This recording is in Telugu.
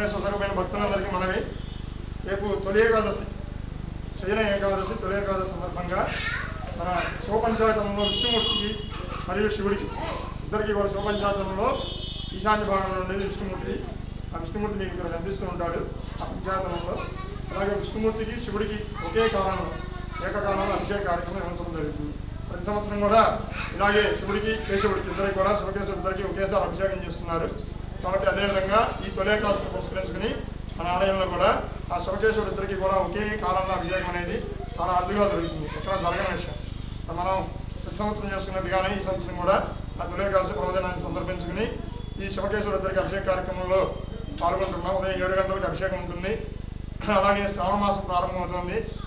పరమేశ్వర స్వరూపమైన భక్తులందరికీ మనవి రేపు తొలి ఏకాదశి శయన ఏకాదశి తొలి ఏకాదశి సందర్భంగా మన శివపంచాయతంలో విష్ణుమూర్తికి మరియు శివుడికి ఇద్దరికి కూడా శివపంచాయతంలో ఈశాన్య భాగంలో ఉండేది విష్ణుమూర్తి ఆ విష్ణుమూర్తి మీకు ఇక్కడ కనిపిస్తూ ఉంటాడు ఆ పంచాయతంలో అలాగే విష్ణుమూర్తికి శివుడికి ఒకే కాలంలో ఏకకాలంలో అభిషేక కార్యక్రమం నిర్వహించడం జరుగుతుంది ప్రతి సంవత్సరం కూడా ఇలాగే శివుడికి కేశవుడికి ఇద్దరికి కూడా శివకేశవుడి ఇద్దరికి ఒకేసారి అభిషేకం చేస్తున్నారు కాబట్టి అదేవిధంగా ఈ తొలేకాలను పురస్కరించుకుని మన ఆలయంలో కూడా ఆ శివకేశవుడి ఇద్దరికి కూడా ఒకే కాలంలో అభిషేకం అనేది చాలా అద్దుగా జరుగుతుంది ఎక్కడ జరగని విషయం మనం ప్రతి సంవత్సరం చేసుకున్నట్టుగానే ఈ సంవత్సరం కూడా ఆ తొలేకాల్సి పర్వదినాన్ని సందర్భించుకుని ఈ శివకేశ్వర ఇద్దరికి అభిషేక కార్యక్రమంలో పాల్గొంటున్నాం ఉదయం ఏడు గంటలకు అభిషేకం ఉంటుంది అలాగే శ్రావణ మాసం ప్రారంభమవుతుంది